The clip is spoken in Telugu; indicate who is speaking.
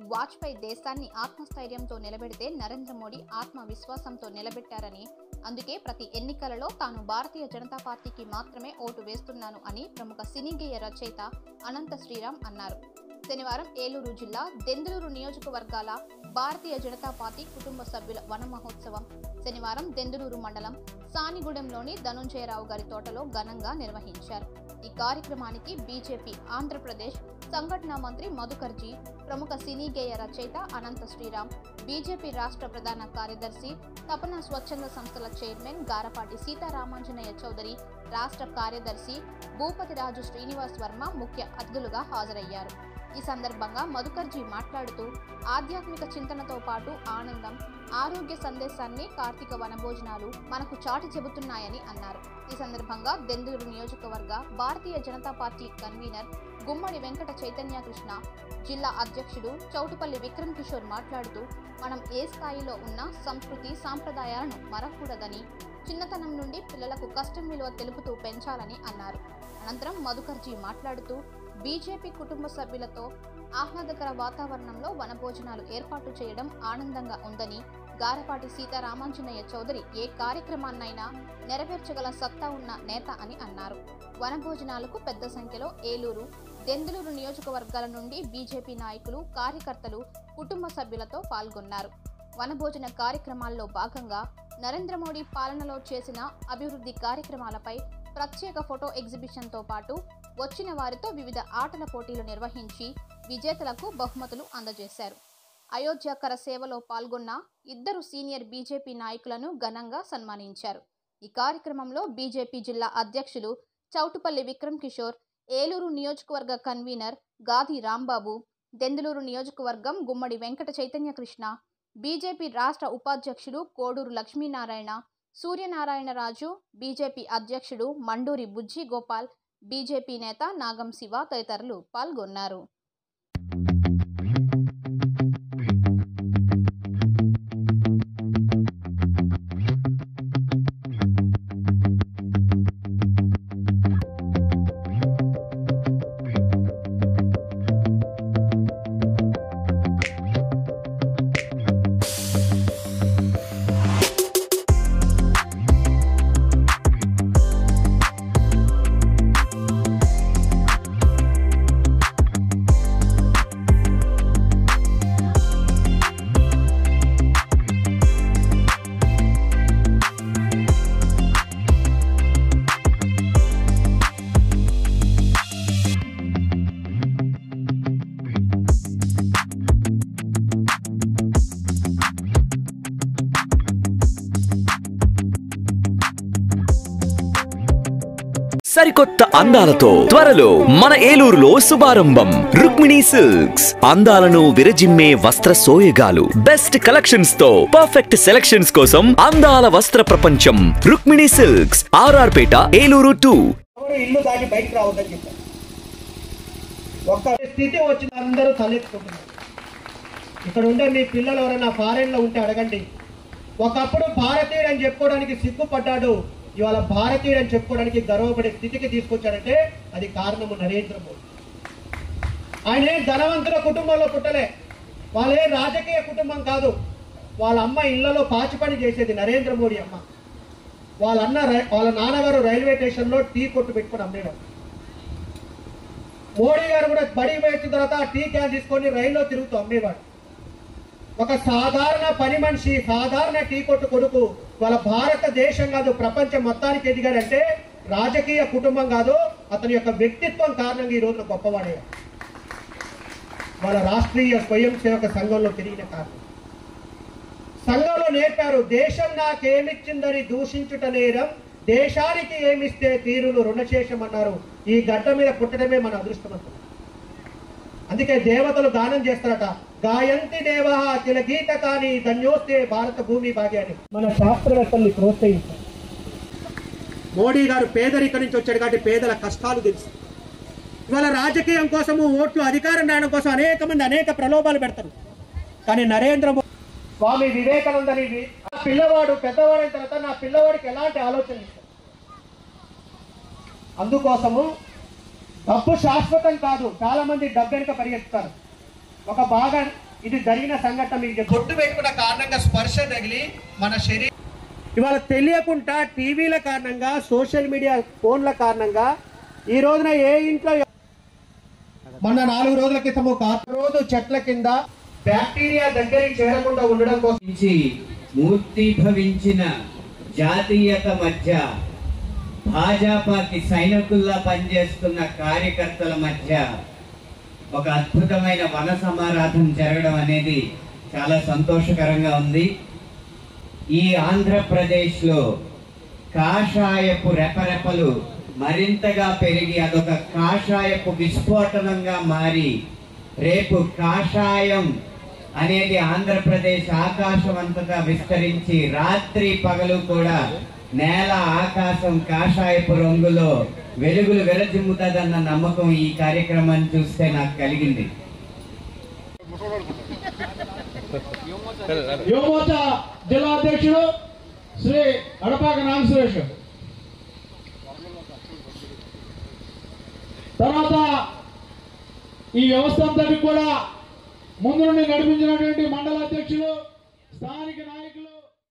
Speaker 1: వాజ్పేయి దేశాన్ని ఆత్మస్థైర్యంతో నిలబెడితే నరేంద్ర మోడీ ఆత్మవిశ్వాసంతో నిలబెట్టారని అందుకే ప్రతి ఎన్నికలలో తాను భారతీయ జనతా పార్టీకి మాత్రమే ఓటు వేస్తున్నాను అని ప్రముఖ సినీ గేయ రచయిత అనంత శ్రీరామ్ అన్నారు శనివారం ఏలూరు జిల్లా దెందులూరు నియోజకవర్గాల భారతీయ జనతా పార్టీ కుటుంబ సభ్యుల వన మహోత్సవం శనివారం దెందులూరు మండలం సానిగూడెంలోని ధనుంజయరావు గారి తోటలో ఘనంగా నిర్వహించారు ఈ కార్యక్రమానికి బీజేపీ ఆంధ్రప్రదేశ్ సంఘటన మంత్రి మధుకర్జీ ప్రముఖ సినీ గేయ రచయిత అనంత శ్రీరామ్ బీజేపీ రాష్ట్ర ప్రధాన కార్యదర్శి తపన స్వచ్ఛంద సంస్థల చైర్మన్ గారపాటి సీతారామాంజనేయ చౌదరి రాష్ట్ర కార్యదర్శి భూపతిరాజు శ్రీనివాస్ వర్మ ముఖ్య అతిథులుగా హాజరయ్యారు ఈ సందర్భంగా మధుకర్జీ మాట్లాడుతూ ఆధ్యాత్మిక చింతనతో పాటు ఆనందం ఆరోగ్య సందేశాన్ని కార్తీక వనభోజనాలు మనకు చాటి చెబుతున్నాయని అన్నారు ఈ సందర్భంగా దెందులూరు నియోజకవర్గ భారతీయ జనతా పార్టీ కన్వీనర్ గుమ్మడి వెంకట చైతన్య కృష్ణ జిల్లా అధ్యక్షుడు చౌటుపల్లి విక్రమ్ కిషోర్ మాట్లాడుతూ మనం ఏ స్థాయిలో ఉన్న సంస్కృతి సాంప్రదాయాలను మరకూడదని చిన్నతనం నుండి పిల్లలకు కష్టం విలువ తెలుపుతూ పెంచాలని అన్నారు అనంతరం మధుకర్జీ మాట్లాడుతూ బీజేపీ కుటుంబ సభ్యులతో ఆహ్లాదకర వాతావరణంలో వనభోజనాలు ఏర్పాటు చేయడం ఆనందంగా ఉందని గారపాటి సీతారామాంజనేయ చౌదరి ఏ కార్యక్రమాన్నైనా నెరవేర్చగల సత్తా ఉన్న నేత అని అన్నారు వనభోజనాలకు పెద్ద సంఖ్యలో ఏలూరు దెందులూరు నియోజకవర్గాల నుండి బీజేపీ నాయకులు కార్యకర్తలు కుటుంబ సభ్యులతో పాల్గొన్నారు వనభోజన కార్యక్రమాల్లో భాగంగా నరేంద్ర మోడీ పాలనలో చేసిన అభివృద్ధి కార్యక్రమాలపై ప్రత్యేక ఫోటో ఎగ్జిబిషన్తో పాటు వచ్చిన వారితో వివిధ ఆటల పోటీలు నిర్వహించి విజేతలకు బహుమతులు అందజేశారు అయోధ్యకర సేవలో పాల్గొన్న ఇద్దరు సీనియర్ బీజేపీ నాయకులను ఘనంగా సన్మానించారు ఈ కార్యక్రమంలో బీజేపీ జిల్లా అధ్యక్షులు చౌటుపల్లి విక్రమ్ కిషోర్ ఏలూరు నియోజకవర్గ కన్వీనర్ గాది రాంబాబు దెందులూరు నియోజకవర్గం గుమ్మడి వెంకట చైతన్య కృష్ణ బీజేపీ రాష్ట్ర ఉపాధ్యక్షుడు కోడూరు లక్ష్మీనారాయణ సూర్యనారాయణరాజు బీజేపీ అధ్యక్షుడు మండూరి బుజ్జి గోపాల్ బీజేపీ నేత నాగం శివ తదితరులు పాల్గొన్నారు
Speaker 2: సరికొత్త అందాలతో త్వరలో మన ఏలూరులో శుభారంభం రుక్మిణి సిల్క్స్ అందాలను విరజిమ్మే వస్త్ర సోయగాలు బెస్ట్ కలెక్షన్స్ తో పర్ఫెక్ట్ సెలెక్షన్స్ కోసం అందాల వస్త్ర ప్రపంచం రుక్మిణి సిల్క్స్ ఆర్ఆర్ పేట ఏలూరు టూ
Speaker 3: ఎవరు ఇల్లు దాటి బయటకు రావద్దని చెప్పారు ఒక్క స్థితి వచ్చిన అందరూ తలెత్తుకుంటున్నారు ఇక్కడ ఉండే మీ పిల్లలు ఎవరైనా ఫారెన్ లో ఉంటే అడగండి ఒకప్పుడు భారతీయుడు అని చెప్పుకోవడానికి సిగ్గుపడ్డాడు ఇవాళ భారతీయుడు అని చెప్పుకోవడానికి గర్వపడే స్థితికి తీసుకొచ్చాడంటే అది కారణము నరేంద్ర మోడీ ఆయన ఏం ధనవంతుల కుటుంబంలో పుట్టలే వాళ్ళే రాజకీయ కుటుంబం కాదు వాళ్ళ అమ్మ ఇళ్లలో పాచి పని చేసేది నరేంద్ర మోడీ అమ్మ వాళ్ళ అన్న రై- వాళ్ళ నాన్నగారు రైల్వే స్టేషన్ లో టీ కొట్టు పెట్టుకొని అమ్మేవారు మోడీ గారు కూడా బడికి పోయి వచ్చిన తర్వాత ఆ టీ క్యాన్ తీసుకొని రైల్లో తిరుగుతూ అమ్మేవాడు ఒక సాధారణ పని మనిషి సాధారణ టీ కొట్టు కొడుకు వాళ్ళ భారతదేశం కాదు ప్రపంచం మొత్తానికి ఎదిగాడంటే రాజకీయ కుటుంబం కాదు అతని యొక్క వ్యక్తిత్వం కారణంగా ఈ రోజు గొప్పవాడే వాళ్ళ రాష్ట్రీయ స్వయం సేవక సంఘంలో తిరిగిన కారణం సంఘంలో నేర్పారు దేశం నాకేమిచ్చిందని దూషించుట నేరం దేశానికి ఏమిస్తే తీరులు రుణశేషం అన్నారు ఈ గడ్డ మీద పుట్టడమే మన అదృష్టవంతం అందుకే దేవతలు దానం చేస్తారట గాయంతి దేవ తిల గీత కాని ధన్యోస్తే భారత భూమి భాగ్యాన్ని మన శాస్త్రవేత్తల్ని ప్రోత్సహించారు మోడీ గారు పేదరికం నుంచి వచ్చాడు కాబట్టి పేదల కష్టాలు తెలుసు ఇవాళ రాజకీయం కోసము ఓట్లు అధికారం రావడం కోసం అనేక మంది అనేక ప్రలోభాలు పెడతారు కానీ నరేంద్ర మోదీ స్వామి వివేకానందని వి- ఆ పిల్లవాడు పెద్దవాడైన తర్వాత నా పిల్లవాడికి ఎలాంటి ఆలోచన ఇస్తారు అందుకోసము డబ్బు శాశ్వతం కాదు చాలా మంది డబ్బు వెనుక పరిగెత్తుతారు ఒక బాగా ఇది జరిగిన సంఘటన మీకు చెప్ బొట్టు పెట్టుకున్న కారణంగా స్పర్శ తగిలి మన శరీరం ఇవాళ తెలియకుండా టీవీల కారణంగా సోషల్ మీడియా ఫోన్ల కారణంగా ఈ రోజున ఏ ఇంట్లో మొన్న నాలుగు రోజుల క్రితం ఒక రోజు చెట్ల కింద బ్యాక్టీరియా దగ్గరికి చేరకుండా ఉండడం కోసం
Speaker 4: నుంచి మూర్తిభవించిన జాతీయత మధ్య భాజపాకి సైనికుల్లా పనిచేస్తున్న కార్యకర్తల మధ్య ఒక అద్భుతమైన వన సమారాధన జరగడం అనేది చాలా సంతోషకరంగా ఉంది ఈ ఆంధ్రప్రదేశ్లో కాషాయపు రెపరెపలు మరింతగా పెరిగి అదొక కాషాయపు విస్ఫోటనంగా మారి రేపు కాషాయం అనేది ఆంధ్రప్రదేశ్ ఆకాశం అంతటా విస్తరించి రాత్రి పగలు కూడా నేల ఆకాశం కాషాయపు రంగులో వెలుగులు వెలజిమ్ముతుందన్న నమ్మకం ఈ కార్యక్రమాన్ని చూస్తే నాకు కలిగింది
Speaker 5: యువమోర్చా జిల్లా అధ్యక్షుడు శ్రీ అడపాక నాగ సురేష్ తర్వాత ఈ వ్యవస్థ అంతటికి కూడా ముందు నుండి నడిపించినటువంటి మండల అధ్యక్షులు స్థానిక నాయకులు